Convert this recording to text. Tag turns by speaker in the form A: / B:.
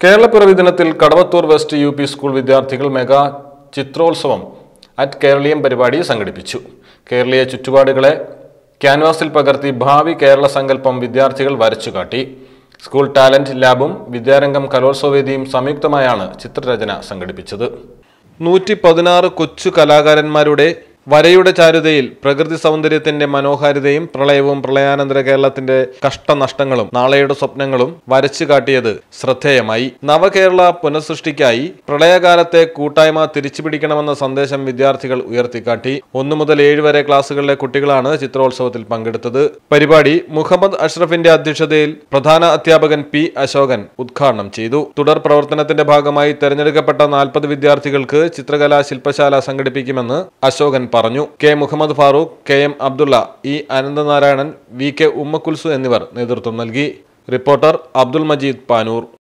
A: കേരളപ്പിറവി ദിനത്തിൽ Kadavathur west U P school വിദ്യാർത്ഥികൾ mega ചിത്രോത്സവം അറ്റ് കേരളീയം പരിപാടി സംഘടിപ്പിച്ചു കേരളീയ ചുറ്റുപാടുകളെ ക്യാൻവാസിൽ പകർത്തി ഭാവി കേരള സങ്കല്പം വിദ്യാർത്ഥികൾ വരച്ചുകാട്ടി സ്കൂൾ ടാലന്റ് ലാബും വിദ്യാരംഗം കലോത്സവവേദിയും സംയുക്തമായാണ് ചിത്രരചന സംഘടിപ്പിച്ചത് നൂറ്റി പതിനാറ് കൊച്ചു കലാകാരന്മാരുടെ വരയുടെ ചാരുതയിൽ പ്രകൃതി സൗന്ദര്യത്തിന്റെ മനോഹാരിതയും പ്രളയവും പ്രളയാനന്തര കേരളത്തിന്റെ കഷ്ടനഷ്ടങ്ങളും നാളെയുടെ സ്വപ്നങ്ങളും വരച്ചു കാട്ടിയത് ശ്രദ്ധേയമായി നവകേരള പുനഃസൃഷ്ടിക്കായി പ്രളയകാലത്തെ കൂട്ടായ്മ തിരിച്ചുപിടിക്കണമെന്ന സന്ദേശം വിദ്യാർത്ഥികൾ ഉയർത്തിക്കാട്ടി ഒന്നു മുതൽ ഏഴ് വരെ ക്ലാസ്സുകളിലെ കുട്ടികളാണ് ചിത്രോത്സവത്തിൽ പങ്കെടുത്തത് പരിപാടി മുഹമ്മദ് അഷ്റഫിന്റെ അധ്യക്ഷതയിൽ പ്രധാന അധ്യാപകൻ പി അശോകൻ ഉദ്ഘാടനം ചെയ്തു തുടർ പ്രവർത്തനത്തിന്റെ ഭാഗമായി തെരഞ്ഞെടുക്കപ്പെട്ട നാൽപ്പത് വിദ്യാർത്ഥികൾക്ക് ചിത്രകലാ ശില്പശാല സംഘടിപ്പിക്കുമെന്ന് അശോകൻ പറഞ്ഞു K Muhammad Farooq K M Abdulla E Ananthanarayanan V K Ummakulsu എന്നിവർ നേതൃത്വം നൽകി റിപ്പോർട്ടർ അബ്ദുൽ മജീദ് പാനൂർ